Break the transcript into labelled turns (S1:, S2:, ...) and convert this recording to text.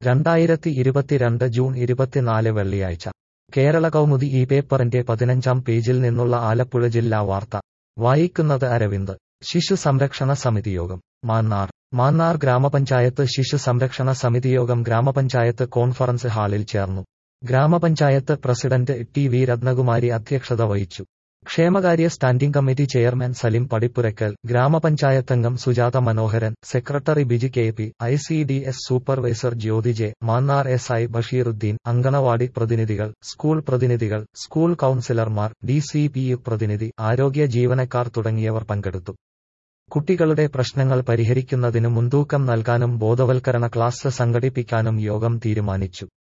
S1: രണ്ടായിരത്തി ഇരുപത്തിരണ്ട് ജൂൺ ഇരുപത്തിനാല് വെള്ളിയാഴ്ച കേരള കൗമുദി ഈ പേപ്പറിന്റെ പതിനഞ്ചാം പേജിൽ നിന്നുള്ള ആലപ്പുഴ ജില്ലാ വാർത്ത വായിക്കുന്നത് അരവിന്ദ് ശിശു സംരക്ഷണ സമിതി യോഗം മാന്നാർ മാന്നാർ ഗ്രാമപഞ്ചായത്ത് ശിശു സംരക്ഷണ സമിതി യോഗം ഗ്രാമപഞ്ചായത്ത് കോൺഫറൻസ് ഹാളിൽ ചേർന്നു ഗ്രാമപഞ്ചായത്ത് പ്രസിഡന്റ് ടി വി രത്നകുമാരി അധ്യക്ഷത വഹിച്ചു ക്ഷേമകാര്യ standing committee chairman Salim Padippurakkal ഗ്രാമപഞ്ചായത്തംഗം Sujatha Manoharan secretary Biji K P I C D S supervisor Jyothi J Mannar S I Basheeruddin anganwadi പ്രതിനിധികൾ സ്കൂൾ പ്രതിനിധികൾ സ്കൂൾ കൌൺസിലർമാർ ഡി സി പി യു പ്രതിനിധി ആരോഗ്യ ജീവനക്കാർ തുടങ്ങിയവർ പങ്കെടുത്തു കുട്ടികളുടെ പ്രശ്നങ്ങൾ പരിഹരിക്കുന്നതിന് മുൻതൂക്കം നൽകാനും ബോധവൽക്കരണ ക്ലാസ് സംഘടിപ്പിക്കാനും യോഗം തീരുമാനിച്ചു